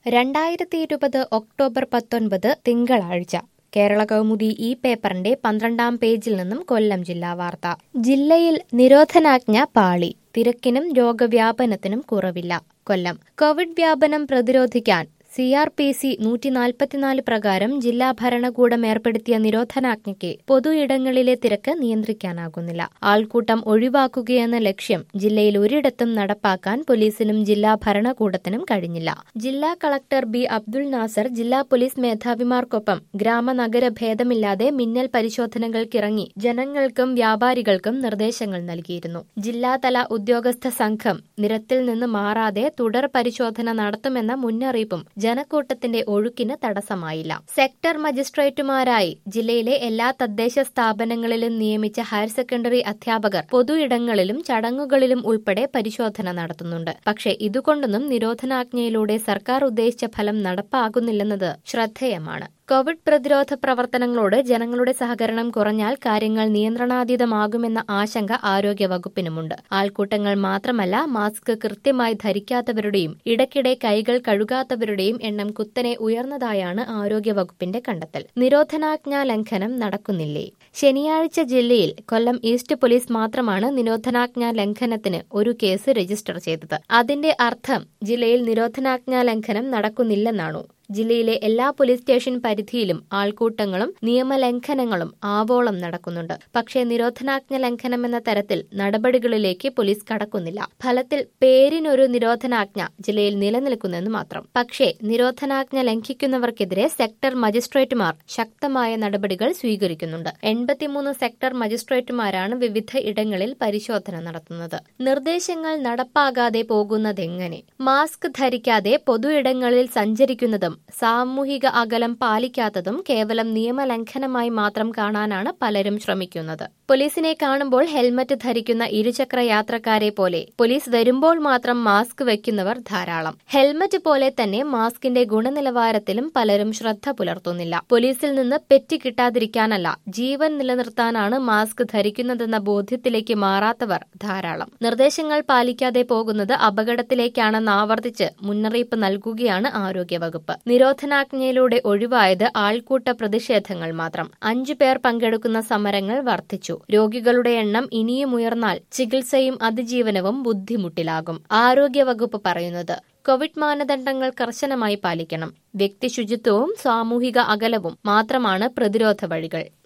രണ്ടായിരത്തി ഇരുപത് ഒക്ടോബർ പത്തൊൻപത് തിങ്കളാഴ്ച കേരള കൗമുദി ഈ പേപ്പറിന്റെ പന്ത്രണ്ടാം പേജിൽ നിന്നും കൊല്ലം ജില്ലാ വാർത്ത ജില്ലയിൽ നിരോധനാജ്ഞ പാളി തിരക്കിനും രോഗവ്യാപനത്തിനും കുറവില്ല കൊല്ലം കോവിഡ് വ്യാപനം പ്രതിരോധിക്കാൻ സി ആർ പി സി നൂറ്റി നാൽപ്പത്തിനാല് പ്രകാരം ജില്ലാ ഭരണകൂടം ഏർപ്പെടുത്തിയ നിരോധനാജ്ഞയ്ക്ക് പൊതു ഇടങ്ങളിലെ തിരക്ക് നിയന്ത്രിക്കാനാകുന്നില്ല ആൾക്കൂട്ടം ഒഴിവാക്കുകയെന്ന ലക്ഷ്യം ജില്ലയിൽ ഒരിടത്തും നടപ്പാക്കാൻ പോലീസിനും ജില്ലാ ഭരണകൂടത്തിനും കഴിഞ്ഞില്ല ജില്ലാ കളക്ടർ ബി അബ്ദുൾ നാസർ ജില്ലാ പോലീസ് മേധാവിമാർക്കൊപ്പം ഗ്രാമനഗര ഭേദമില്ലാതെ മിന്നൽ പരിശോധനകൾക്കിറങ്ങി ജനങ്ങൾക്കും വ്യാപാരികൾക്കും നിർദ്ദേശങ്ങൾ നൽകിയിരുന്നു ജില്ലാതല ഉദ്യോഗസ്ഥ സംഘം നിരത്തിൽ നിന്ന് മാറാതെ തുടർ പരിശോധന നടത്തുമെന്ന മുന്നറിയിപ്പും ജനക്കൂട്ടത്തിന്റെ ഒഴുക്കിന് തടസ്സമായില്ല സെക്ടർ മജിസ്ട്രേറ്റുമാരായി ജില്ലയിലെ എല്ലാ തദ്ദേശ സ്ഥാപനങ്ങളിലും നിയമിച്ച ഹയർ സെക്കൻഡറി അധ്യാപകർ പൊതു ഇടങ്ങളിലും ചടങ്ങുകളിലും ഉൾപ്പെടെ പരിശോധന നടത്തുന്നുണ്ട് പക്ഷേ ഇതുകൊണ്ടൊന്നും നിരോധനാജ്ഞയിലൂടെ സർക്കാർ ഉദ്ദേശിച്ച ഫലം നടപ്പാകുന്നില്ലെന്നത് ശ്രദ്ധേയമാണ് കോവിഡ് പ്രതിരോധ പ്രവർത്തനങ്ങളോട് ജനങ്ങളുടെ സഹകരണം കുറഞ്ഞാൽ കാര്യങ്ങൾ നിയന്ത്രണാതീതമാകുമെന്ന ആശങ്ക ആരോഗ്യവകുപ്പിനുമുണ്ട് ആൾക്കൂട്ടങ്ങൾ മാത്രമല്ല മാസ്ക് കൃത്യമായി ധരിക്കാത്തവരുടെയും ഇടയ്ക്കിടെ കൈകൾ കഴുകാത്തവരുടെയും എണ്ണം കുത്തനെ ഉയർന്നതായാണ് ആരോഗ്യവകുപ്പിന്റെ കണ്ടെത്തൽ നിരോധനാജ്ഞാ ലംഘനം നടക്കുന്നില്ലേ ശനിയാഴ്ച ജില്ലയിൽ കൊല്ലം ഈസ്റ്റ് പോലീസ് മാത്രമാണ് നിരോധനാജ്ഞാ ലംഘനത്തിന് ഒരു കേസ് രജിസ്റ്റർ ചെയ്തത് അതിന്റെ അർത്ഥം ജില്ലയിൽ നിരോധനാജ്ഞാ ലംഘനം നടക്കുന്നില്ലെന്നാണോ ജില്ലയിലെ എല്ലാ പോലീസ് സ്റ്റേഷൻ പരിധിയിലും ആൾക്കൂട്ടങ്ങളും നിയമലംഘനങ്ങളും ആവോളം നടക്കുന്നുണ്ട് പക്ഷേ നിരോധനാജ്ഞ ലംഘനം എന്ന തരത്തിൽ നടപടികളിലേക്ക് പോലീസ് കടക്കുന്നില്ല ഫലത്തിൽ പേരിനൊരു നിരോധനാജ്ഞ ജില്ലയിൽ നിലനിൽക്കുന്നെന്ന് മാത്രം പക്ഷേ നിരോധനാജ്ഞ ലംഘിക്കുന്നവർക്കെതിരെ സെക്ടർ മജിസ്ട്രേറ്റുമാർ ശക്തമായ നടപടികൾ സ്വീകരിക്കുന്നുണ്ട് എൺപത്തിമൂന്ന് സെക്ടർ മജിസ്ട്രേറ്റുമാരാണ് വിവിധ ഇടങ്ങളിൽ പരിശോധന നടത്തുന്നത് നിർദ്ദേശങ്ങൾ നടപ്പാകാതെ പോകുന്നതെങ്ങനെ മാസ്ക് ധരിക്കാതെ പൊതു ഇടങ്ങളിൽ സഞ്ചരിക്കുന്നതും സാമൂഹിക അകലം പാലിക്കാത്തതും കേവലം നിയമലംഘനമായി മാത്രം കാണാനാണ് പലരും ശ്രമിക്കുന്നത് പോലീസിനെ കാണുമ്പോൾ ഹെൽമറ്റ് ധരിക്കുന്ന ഇരുചക്ര യാത്രക്കാരെ പോലെ പോലീസ് വരുമ്പോൾ മാത്രം മാസ്ക് വെക്കുന്നവർ ധാരാളം ഹെൽമറ്റ് പോലെ തന്നെ മാസ്കിന്റെ ഗുണനിലവാരത്തിലും പലരും ശ്രദ്ധ പുലർത്തുന്നില്ല പോലീസിൽ നിന്ന് പെറ്റി കിട്ടാതിരിക്കാനല്ല ജീവൻ നിലനിർത്താനാണ് മാസ്ക് ധരിക്കുന്നതെന്ന ബോധ്യത്തിലേക്ക് മാറാത്തവർ ധാരാളം നിർദ്ദേശങ്ങൾ പാലിക്കാതെ പോകുന്നത് അപകടത്തിലേക്കാണെന്ന് ആവർത്തിച്ച് മുന്നറിയിപ്പ് നൽകുകയാണ് ആരോഗ്യവകുപ്പ് നിരോധനാജ്ഞയിലൂടെ ഒഴിവായത് ആൾക്കൂട്ട പ്രതിഷേധങ്ങൾ മാത്രം അഞ്ചു പേർ പങ്കെടുക്കുന്ന സമരങ്ങൾ വർദ്ധിച്ചു രോഗികളുടെ എണ്ണം ഇനിയും ഉയർന്നാൽ ചികിത്സയും അതിജീവനവും ബുദ്ധിമുട്ടിലാകും ആരോഗ്യവകുപ്പ് പറയുന്നത് കോവിഡ് മാനദണ്ഡങ്ങൾ കർശനമായി പാലിക്കണം വ്യക്തി ശുചിത്വവും സാമൂഹിക അകലവും മാത്രമാണ് പ്രതിരോധ വഴികൾ